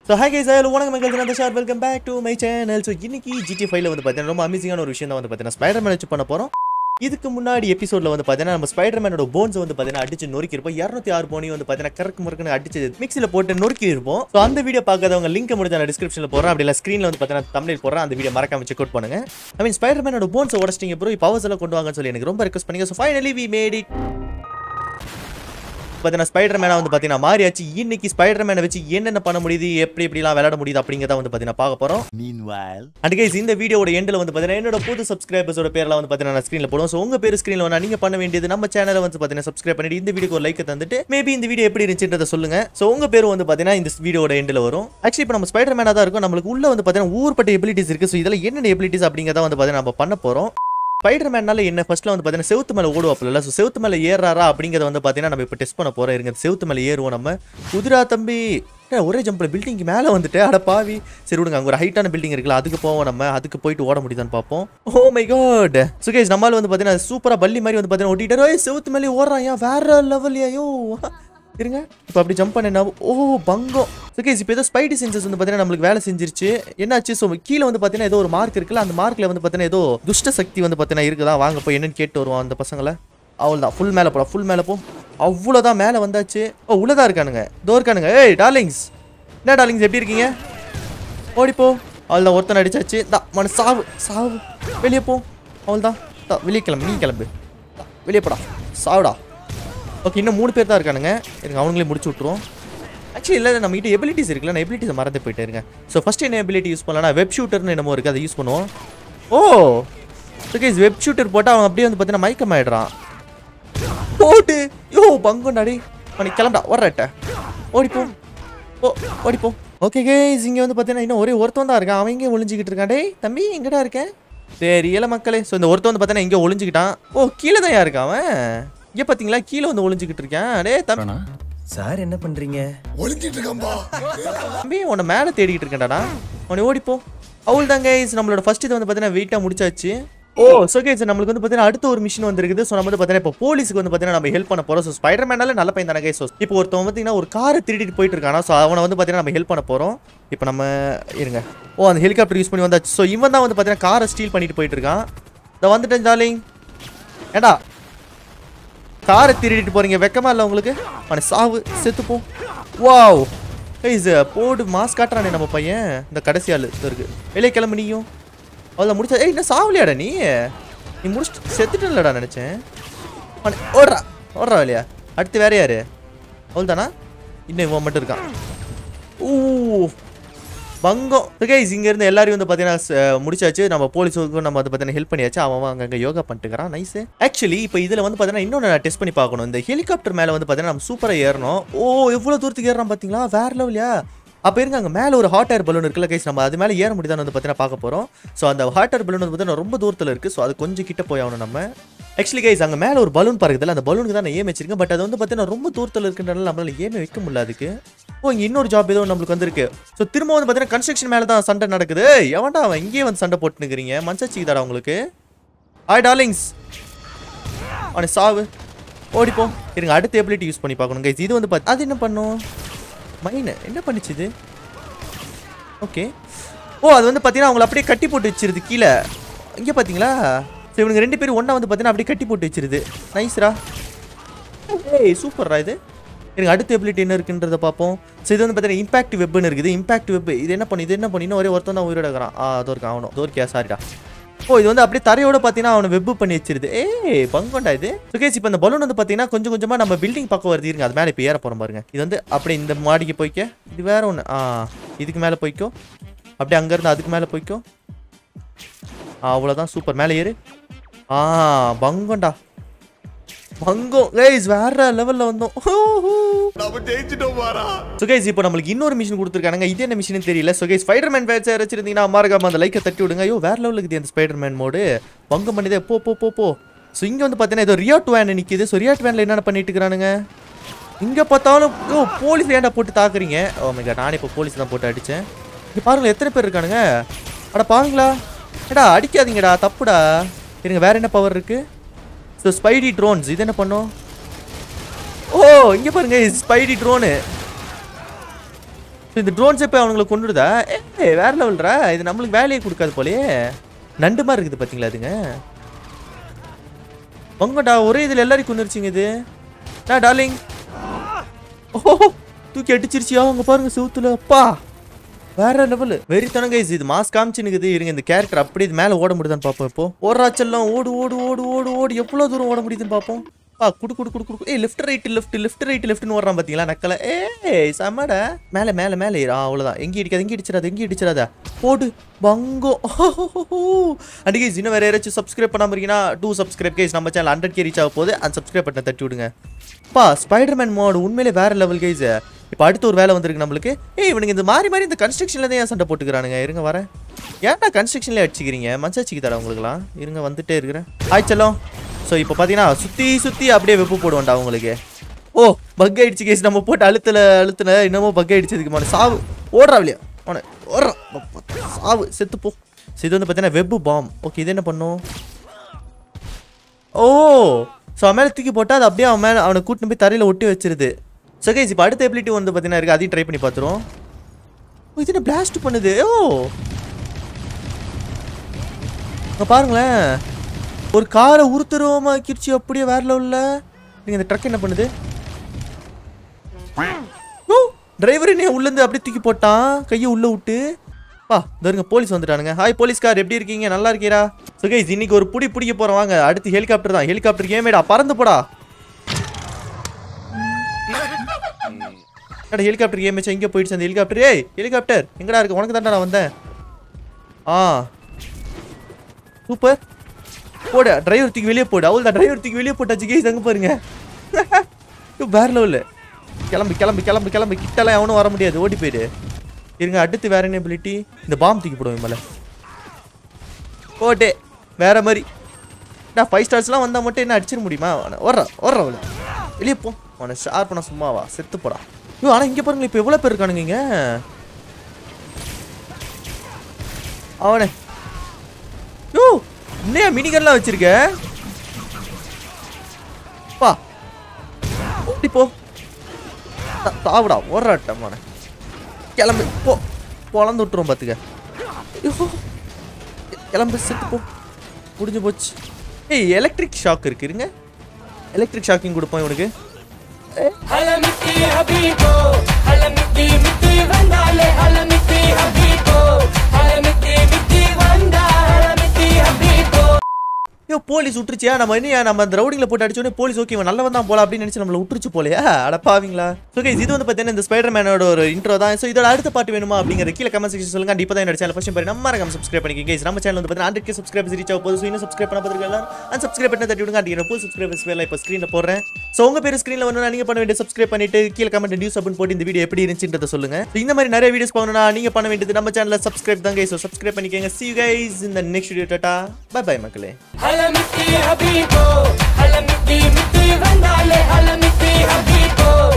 So hi guys hello வணக்கம் மக்கள் நான் Shar welcome back to my channel so இன்னைக்கு ஜிடி ஃபைவ்ல வந்து பார்த்தீங்கன்னா ரொம்ப அமேசிங்கான ஒரு விஷயம் தான் வந்து பார்த்தீங்கன்னா ஸ்பைடர் மேன் வச்சு பண்ண போகிறோம் இதுக்கு முன்னாடி எபிசோட்ல வந்து பார்த்தீங்கன்னா நம்ம ஸ்பைடர் மேனோட போன்ஸ் வந்து பார்த்தீங்கன்னா அடிச்சு நொறுக்கி இருப்போம் இரநூத்தி ஆறு போனி வந்து பார்த்தீங்கன்னா கறக்கு முறுக்குன்னு அடிச்சு மிக்ஸில் போட்டு நொறுக்கி இருப்போம் ஸோ அந்த வீடியோ பார்க்காதவங்க லிங்க் முடிஞ்ச நான் டிஸ்கிரிப்ஷனில் போகிறேன் அப்படி இல்லை ஸ்க்ரீனில் வந்து பார்த்தீங்கன்னா தமிழில் போடுறேன் அந்த வீடியோ மறக்காம செக் அவுட் பண்ணுங்க ஐ மீன் ஸ்பைடர் மேனோட போன்ஸ் உடச்சிட்டீங்க ப்ரோ பவர்ஸ் எல்லாம் கொண்டு வாங்கன்னு சொல்லி எனக்கு ரொம்ப ரெக்வஸ்ட் பண்ணீங்க so finally we made it பார்த்தீங்கன்னா ஸ்பைடர் மேனா வந்து பார்த்தீங்கன்னா மாறியாச்சு இன்னைக்கு ஸ்பைடர் மேனை வச்சு என்னென்ன பண்ண முடியுது எப்படி எப்படிலாம் விளையாட முடியுது அப்படிங்கிறத வந்து பார்த்தீங்கன்னா பார்க்க போகிறோம் Meanwhile, அண்ட் கைஸ் இந்த வீடியோட எண்டில் வந்து பார்த்தீங்கன்னா என்னோட புது சப்ஸ்கிரைபர்ஸோட பேர்லாம் வந்து பார்த்தீங்கன்னா நான் ஸ்க்ரீனில் போடுவோம் ஸோ உங்கள் பேர் ஸ்க்ரீனில் வந்து நீங்கள் பண்ண வேண்டியது நம்ம சேனலை வந்து பார்த்தீங்கன்னா சப்ஸ்கிரைப் பண்ணிட்டு இந்த வீடியோக்கு ஒரு லைக் தந்துட்டு மேபி இந்த வீடியோ எப்படி இருந்துச்சுன்றதை சொல்லுங்க ஸோ உங்கள் பேர் வந்து பார்த்தீங்கன்னா இந்த வீடியோட எண்டில் வரும் ஆக்சுவலி இப்போ நம்ம ஸ்பைடர் மேனாக தான் இருக்கும் நம்மளுக்கு உள்ள வந்து பார்த்தீங்கன்னா ஊர்பட்ட எபிலிட்டிஸ் இருக்குது ஸோ இதில் என்னென்ன எபிலிட்டிஸ் அப்படிங்கிறத வந்து பார்த்தீங்கன்னா நம்ம பண்ண போகிறோம் ஸ்பைடர் மேனால என்ன ஃபர்ஸ்ட்ல வந்து பார்த்தீங்கன்னா செவுத்து மேலே ஓடுவாப்பில்ல ஸோ செவுத்து மேலே ஏறாரா அப்படிங்கிறத வந்து பார்த்தீங்கன்னா நம்ம இப்போ டெஸ்ட் பண்ண போகிறோம் இருங்க செவுத்து மேலே ஏறுவோம் நம்ம குதிரா தம்பி ஏ, ஒரே ஜம்பில் பில்டிங்க்கு மேலே வந்துட்டு அட பாவி சரி விடுங்க அங்கே ஒரு ஹைட்டான பில்டிங் இருக்குல்ல அதுக்கு போவோம் நம்ம அதுக்கு போயிட்டு ஓட முடியுதான்னு பார்ப்போம் ஓ மை காட் சுகேஷ் நம்மளால வந்து பார்த்தீங்கன்னா சூப்பராக பள்ளி மாதிரி வந்து பார்த்தீங்கன்னா ஓட்டிட்டு "ஏய், செவுத்து மேலே ஓடுறான் ஏன் வேற லெவல்லையோ இருங்க இப்போ அப்படி ஜம்ப் பண்ண ஓ பங்கம் சுகேஷ் இப்போ ஏதோ ஸ்பைடி சென்சஸ் வந்து பார்த்தீங்கன்னா நம்மளுக்கு வேலை செஞ்சிருச்சு என்னாச்சு ஸோ கீழே வந்து பார்த்தீங்கன்னா ஏதோ ஒரு மார்க் இருக்குல்ல அந்த மார்க்கில் வந்து பார்த்தீங்கன்னா ஏதோ துஷ்ட சக்தி வந்து பார்த்தீங்கன்னா இருக்குதா வாங்க போய் என்னன்னு கேட்டு வருவோம் அந்த பசங்களை அவ்வளோதான் ஃபுல் மேலே போடா ஃபுல் மேலே போ அவ்வளோதான் மேலே வந்தாச்சு ஓ உள்ளதா இருக்கானுங்க இதோ இருக்கானுங்க ஏய் டார்லிங்ஸ் என்ன டார்லிங்ஸ் எப்படி இருக்கீங்க ஓடிப்போ அவ்வளோதான் ஒருத்தன் அடிச்சாச்சு தா மன சாவு சாவு வெளியே போ அவ்வளோதான் தா வெளியே கிளம்பு நீ கிளம்பு தா, வெளியே போடா சாவுடா ஓகே இன்னும் மூணு பேர் தான் இருக்கானுங்க எனக்கு அவங்களே முடிச்சு விட்ருவோம் ஆக்சுவலி இல்லை நம்ம கிட்ட எபிலிட்டிஸ் இருக்குல்ல நான் எபிலிட்டிஸ் மறந்து போயிட்டே இருக்கேன் ஸோ ஃபஸ்ட் என்ன எபிலிட்டி யூஸ் பண்ணலாம் வெப் ஷூட்டர்னு என்னமோ இருக்குது அதை யூஸ் பண்ணுவோம் ஓ ஓகே வெப் ஷூட்டர் போட்டால் அவன் அப்படியே வந்து பார்த்தீங்கன்னா மயக்கம் ஆயிடுறான் போட்டு யோ பங்குண்டாடி பண்ணி கிளம்பா வர்றட்ட ஓடிப்போ ஓ ஓடிப்போ ஓகே கேஸ் இங்கே வந்து பார்த்தீங்கன்னா இன்னும் ஒரே ஒருத்தன் தான் இருக்கான் அவன் இங்கே ஒளிஞ்சிக்கிட்டு இருக்கான் டேய் தம்பி எங்கடா இருக்கேன் சரி இல மக்களே ஸோ இந்த ஒருத்தன் வந்து பார்த்தீங்கன்னா இங்கே ஒளிஞ்சிக்கிட்டான் ஓ கீழே தான் இருக்கான் அவன் இங்கே பார்த்தீங்களா கீழே வந்து ஒளிஞ்சிக்கிட்டு இருக்கேன் டேய் தம்பி சார் என்ன பண்றீங்க தம்பி உன்னை மேலே தேடிக்கிட்டு இருக்கேன்டாடா உன்னை ஓடிப்போ அவள் தான் கைஸ் நம்மளோட ஃபர்ஸ்ட் இது வந்து பார்த்தீங்கன்னா வெயிட்டாக முடிச்சாச்சு ஓ ஸோ கைஸ் நம்மளுக்கு வந்து பார்த்தீங்கன்னா அடுத்த ஒரு மிஷின் வந்துருக்குது ஸோ நம்ம வந்து பார்த்தீங்கன்னா இப்போ போலீஸுக்கு வந்து பார்த்தீங்கன்னா நம்ம ஹெல்ப் பண்ண போகிறோம் ஸோ ஸ்பைடர் மேனால நல்ல பையன் தானே கைஸ் இப்போ ஒருத்தவன் பார்த்தீங்கன்னா ஒரு காரை திருடிட்டு போயிட்டு இருக்கானா ஸோ அவனை வந்து பார்த்தீங்கன்னா நம்ம ஹெல்ப் பண்ண போகிறோம் இப்போ நம்ம இருங்க ஓ அந்த ஹெலிகாப்டர் யூஸ் பண்ணி வந்தாச்சு ஸோ இவன் தான் வந்து பார்த்தீங்கன்னா காரை ஸ்டீல் பண்ணிட்டு போயிட்டு இருக்கான் இதை வந்துட்டேன் டார்லிங் ஏடா காரை திருடிட்டு போறீங்க வெக்கமா இல்லை உங்களுக்கு அவனை சாவு செத்துப்போம் வாவ் இது போடு மாஸ் காட்டுறானே நம்ம பையன் இந்த கடைசி ஆள் இது இருக்கு வெளியே கிளம்பு நீயும் அவ்வளோ முடிச்சா ஏய் என்ன சாவலியாடா நீ நீ முடிச்சுட்டு செத்துட்டலடா நினச்சேன் அவனை ஓடுறா ஓடுறா வெளியா அடுத்து வேற யாரு அவள் தானா இன்னும் இவன் மட்டும் இருக்கான் ஊ பங்கம் கைஸ் இங்க இருந்து எல்லாரும் வந்து பாத்தீங்கன்னா ச- முடிச்சாச்சு நம்ம போலீஸுக்கும் நம்ம வந்து பாத்தீங்கன்னா ஹெல்ப் பண்ணியாச்சு அவன் அவன் அங்க யோகா பண்ணிட்டுக்கிறான் நைஸ் ஆக்சுவலி இப்போ இதுல வந்து பாத்தீங்கன்னா இன்னொன்று நான் டெஸ்ட் பண்ணி பார்க்கணும் இந்த ஹெலிகாப்டர் மேல வந்து பாத்தீங்கன்னா நம்ம சூப்பரா ஏறணும் ஓ எவ்வளவு தூரத்துக்கு ஏறலாம் பாத்தீங்களா வேற லெவலியா அப்போ இருங்க அங்கே மேலே ஒரு ஹாட் ஏர் பலூன் இருக்குல்ல கைஸ் நம்ம அது மேலே ஏற முடியுதான்னு வந்து பார்த்தீங்கன்னா பார்க்க போகிறோம் ஸோ அந்த ஹாட் ஏர் பலூன் வந்து பார்த்தீங்கன்னா ரொம்ப தூரத்தில் இருக்குது ஸோ அது கொஞ்சம் கிட்ட போய் ஆகணும் நம்ம ஆக்சுவலி கைஸ் அங்கே மேலே ஒரு பலூன் பறக்குதுல அந்த பலூனுக்கு தான் நான் ஏம் வச்சிருக்கேன் பட் அது வந்து பார்த்தீங்கன்னா ரொம்ப தூரத்தில் இருக்குன்றனால நம்மளால ஏமே வைக்க முடியல அதுக்கு ஓ இங்கே இன்னொரு ஜாப் ஏதோ நம்மளுக்கு வந்திருக்கு ஸோ திரும்ப வந்து பார்த்தீங்கன்னா கன்ஸ்ட்ரக்ஷன் மேலே தான் சண்டை நடக்குது எவன்டா அவன் இங்கேயே வந்து சண்டை போட்டுனுக்கிறீங்க மனசாச்சிக்குதாடா உங்களுக்கு ஹாய் டார்லிங்ஸ் அவனை சாவு ஓடிப்போம் இருங்க அடுத்த எபிலிட்டி யூஸ் பண்ணி பார்க்கணும் கைஸ் இது வந்து பார்த்து அது என்ன பண்ணும் மைன் என்ன பண்ணுச்சு இது ஓகே ஓ அது வந்து பார்த்தீங்கன்னா அவங்கள அப்படியே கட்டி போட்டு வச்சிருது கீழே இங்கே பார்த்தீங்களா ஸோ இவனுங்க ரெண்டு பேரும் ஒன்றா வந்து பார்த்தீங்கன்னா அப்படியே கட்டி போட்டு வச்சிருது நைஸ்ரா ஏய் சூப்பர்ரா இது எனக்கு அடுத்த எபிலிட்டி என்ன இருக்குன்றத பார்ப்போம் ஸோ இது வந்து பார்த்தீங்கன்னா இம்பாக்ட் வெப்னு இருக்குது இம்பாக்ட் வெப் இது என்ன பண்ணி இது என்ன பண்ணி இன்னும் ஒரே ஒருத்தன் தான் உயிரோட இருக்கிறான் ஆ அதோ இருக்கான் அவனும் அதோ இருக்கியா சாரிடா ஓ இது வந்து அப்படியே தரையோட பார்த்தீங்கன்னா அவனை வெப் பண்ணி வச்சிருது ஏய் பங்கொண்டா இது சுகேஷ் இப்போ இந்த பலூன் வந்து பார்த்தீங்கன்னா கொஞ்சம் கொஞ்சமாக நம்ம பில்டிங் பக்கம் வருது இருங்க அது மேலே இப்போ ஏற போகிறோம் பாருங்க இது வந்து அப்படியே இந்த மாடிக்கு போய்க்க இது வேற ஒன்று ஆ இதுக்கு மேலே போய்க்கோ அப்படியே அங்கேருந்து அதுக்கு மேலே போய்க்கோ ஆ அவ்வளோதான் சூப்பர் மேலே ஏறு ஆ பங்கம்டா பங்கம் கைஸ் வேற லெவல்ல வந்தோம் ஸோ கைஸ் இப்போ நம்மளுக்கு இன்னொரு மிஷின் கொடுத்துருக்காங்க இது என்ன மிஷின் தெரியல ஸோ கைஸ் ஸ்பைடர் மேன் ஃபேட்ஸ் வச்சிருந்தீங்கன்னா மறக்காம அந்த லைக்கை தட்டி விடுங்க ஐயோ வேற லெவலுக்கு இது அந்த ஸ்பைடர் மேன் மோடு பங்கம் பண்ணிதே போ போ போ போ ஸோ இங்கே வந்து பார்த்தீங்கன்னா ஏதோ ரியாட் வேன் நிற்கிது ஸோ ரியாட் வேனில் என்னென்ன பண்ணிட்டு இருக்கிறானுங்க இங்கே பார்த்தாலும் ஓ போலீஸ் ஏன்டா போட்டு தாக்குறீங்க ஓ மை காட் நானே இப்போ போலீஸ் தான் போட்டு அடித்தேன் இங்கே பாருங்களேன் எத்தனை பேர் இருக்கானுங்க அட பாருங்களா ஏடா அடிக்காதீங்கடா தப்புடா இருங்க வேற என்ன பவர் இருக்கு ஸோ ஸ்பைடி ட்ரோன்ஸ் இது என்ன பண்ணும் ஓ இங்கே பாருங்க ஸ்பைடி ட்ரோனு So, இந்த ட்ரோன்ஸே போய் அவனுங்களை கொண்டுடுதா ஏ வேற லெவல்ரா இது நம்மளுக்கு வேலையை கொடுக்காது போலயே நண்டு மாதிரி இருக்குது பாத்தீங்களா அதுங்க வங்கடா ஒரே இதில் எல்லாரையும் கொண்டுருச்சிங்க இது நான் டார்லிங் ஓஹோ தூக்கி அடிச்சிருச்சியா அங்க பாருங்க செவுத்துல அப்பா வேற லெவல் வெறித்தனம் கைஸ் இது மாஸ் காமிச்சுனுக்குது இருங்க இந்த கேரக்டர் அப்படி இது மேல ஓட முடியுதான்னு பார்ப்போம் இப்போ ஓடுறாச்செல்லாம் ஓடு ஓடு ஓடு ஓடு ஓடு எவ்வளவு தூரம் ஓட முடியுதுன்னு பார்ப்போம் பா குடு குடு குடு குடு ஏய் left right left left right லெஃப்ட்னு ஓடுறான் பாத்தீங்களா நக்கல ஏய் செம்மடா மேல மேல மேல ஏறு. ஆ அவ்வளவுதான் எங்க இடிக்காது எங்க இடிச்சிடாத எங்க இடிச்சிடாத போடு பங்கோ அண்ட் கைஸ் இன்னும் வேற யாராச்சும் சப்ஸ்கிரைப் பண்ணாம இருக்கீங்கன்னா டூ சப்ஸ்கிரைப் கைஸ் நம்ம சேனல் ஹண்ட்ரட் கே ரீச் ஆக போகுது அந்த சப்ஸ்கிரைப் பட்டனை தட்டி விடுங்க பா ஸ்பைடர்மேன் மோட் உண்மையிலே வேற லெவல் கைஸ் இப்போ அடுத்து ஒரு வேலை வந்திருக்கு நம்மளுக்கு ஏய் இவனுங்க இந்த மாறி மாறி இந்த கன்ஸ்ட்ரக்ஷன்ல தான் ஏன் சண்டை போட்டுக்கிறானுங்க இருங்க வரேன் ஏன்டா கன்ஸ்ட்ரக்ஷன்ல அடிச்சுக்கிறீங்க மச்சாச்சிக்கு தர உங்களுக்குலாம் இருங்க வந்துட்டே இருக்கிறேன் ஆய் செல்லம் ஸோ இப்போ பார்த்தீங்கன்னா சுற்றி சுற்றி அப்படியே வெப்பு போடுவோம்டா உங்களுக்கு ஓ பக் ஆயிடுச்சு கேஸ் நம்ம போட்டு அழுத்தல அழுத்தல இன்னமும் பக் ஆயிடுச்சதுக்கு மாட சாவு ஓடுறா இல்லையா அவனை ஓடுறான் சாவு செத்து போ ஸோ இது வந்து பார்த்தீங்கன்னா வெப்பு பாம் ஓகே இது என்ன பண்ணும் ஓ ஸோ அவன் மேலே தூக்கி போட்டால் அது அப்படியே அவன் மேலே அவனை கூட்டின்னு போய் தரையில் ஒட்டி வச்சிருது ஸோ கைஸ் இப்போ அடுத்த எபிலிட்டி வந்து பார்த்தீங்கன்னா இருக்குது அதையும் ட்ரை பண்ணி பார்த்துருவோம் ஓ, இது என்ன பிளாஸ்ட் பண்ணுது ஓ அங்க பாருங்களேன் ஒரு காரை உருத்துருவமா கிரிச்சி அப்படியே வேற லெவல்ல நீங்க இந்த ட்ரக் என்ன பண்ணுது ஓ டிரைவர் என்ன உள்ள இருந்து அப்படியே தூக்கி போட்டான் கையை உள்ள விட்டு பா தருங்க போலீஸ் வந்துட்டானுங்க ஹாய் போலீஸ்கார் எப்படி இருக்கீங்க நல்லா இருக்கீரா ஸோ கைஸ் இன்னைக்கு ஒரு புடி பிடிக்க போறோம் வாங்க அடுத்து ஹெலிகாப்டர் தான் ஹெலிகாப்டர் ஏமேடா பறந்து போடா அட ஹெலிகாப்டர் ஏமேச்சா எங்கே போயிடுச்சு அந்த ஹெலிகாப்டர் ஏய் ஹெலிகாப்டர் எங்கடா இருக்கு உனக்கு தான்டா நான் வந்தேன் ஆ சூப்பர் போடு டிரைவர் தூக்கி வெளியே போடு அவள் தான் டிரைவர் தூக்கி வெளியே போட்டாச்சு கேஸ் அங்கே பாருங்க ஐயோ, வேற லெவலில் கிளம்பு கிளம்பு கிளம்பு கிளம்பு கிட்டலாம் எவனும் வர முடியாது ஓடி போயிடு இருங்க அடுத்து வேற என்ன ability இந்த பாம் தூக்கி போடுவேன் மேலே போட்டே வேற மாதிரி நான் ஃபைவ் ஸ்டார்ஸ்லாம் வந்தால் மட்டும் என்ன அடிச்சிட முடியுமா அவனை ஓடுறா ஓடுறா அவளை வெளியே போ அவனை ஷார் பண்ண சும்மாவா செத்து போடா ஐயோ ஆனால் இங்கே பாருங்க இப்போ எவ்வளோ பேர் இருக்கானுங்க இங்க அவனே யோ இன்னையா மினிகன்லாம் வச்சிருக்க பா ஓடி போ தா- தாவுடா ஓடுறாட்டமான கிளம்பு போ பொழந்து விட்டுரும் பார்த்துக்க ஐயோ. கிளம்பு செத்து போ முடிஞ்சு போச்சு ஏய் எலக்ட்ரிக் ஷாக் இருக்கு இருங்க எலக்ட்ரிக் ஷாக்கிங் கொடுப்போம் இவனுக்கு ஹலமித்தி ஹபீபோ ஹலமித்தி மித்தி வந்தாலே ஹலமித்தி ஹபீபோ ஹலமித்தி மித்தி வந்தா ஹலமித்தி ஹபீபோ ஐயோ போலீஸ் விட்டுருச்சியா நம்ம என்ன நம்ம அந்த ரவுடிங்ல போட்டு அடிச்சோடனே போலீஸ் ஓகே இவன் நல்லவன் தான் போல அப்படின்னு நினைச்சு நம்மள விட்டுருச்சு போலையா அடப்பாவீங்களா ஸோ கைஸ் இது வந்து பார்த்தீங்கன்னா இந்த ஸ்பைடர் மேனோட ஒரு இன்ட்ரோ தான் ஸோ இதோட அடுத்த பாட்டு வேணுமா அப்படிங்கிற கீழே கமெண்ட் செக்ஷன் சொல்லுங்க அண்ட் இப்போ தான் என்னோட சேனல் ஃபர்ஸ்ட் பாரு நம்ம மறக்காம சப்ஸ்கிரைப் பண்ணிக்கங்க guys. நம்ம சேனல் வந்து பார்த்தீங்கன்னா ஹண்ட்ரட் கே சப்ஸ்கிரைபர்ஸ் ரீச் ஆக போகுது ஸோ இன்னும் சப்ஸ்கிரைப் பண்ண பார்த்துருக்கல அண்ட் சப்ஸ்கிரைப் பண்ண தட்டி விடுங்க அண்ட் ஃபுல் சப்ஸ்கிரைபர்ஸ் வேலை இப்போ ஸ்க்ரீனில் போடுறேன் ஸோ உங்க பேர் ஸ்க்ரீனில் வரணும்னா நீங்க பண்ண வேண்டிய சப்ஸ்கிரைப் பண்ணிட்டு கீழே கமெண்ட் நியூஸ் அப்படின்னு போட்டு இந்த வீடியோ எப்படி இருந்துச்சுன்றத சொல்லுங்க So, இந்த மாதிரி நிறைய வீடியோஸ் பார்க்கணும்னா நீங்க பண்ண வேண்டியது நம்ம சேனலில் சப்ஸ்கிரைப் தான் கைஸ் ஸோ சப்ஸ்கிரைப் பண்ணிக்கங்க see you guys in the next video tata bye bye மக்களே ஹலமித்தி ஹபீபோ ஹலமித்தி மித்தி வந்தாலே ஹலமித்தி ஹபீபோ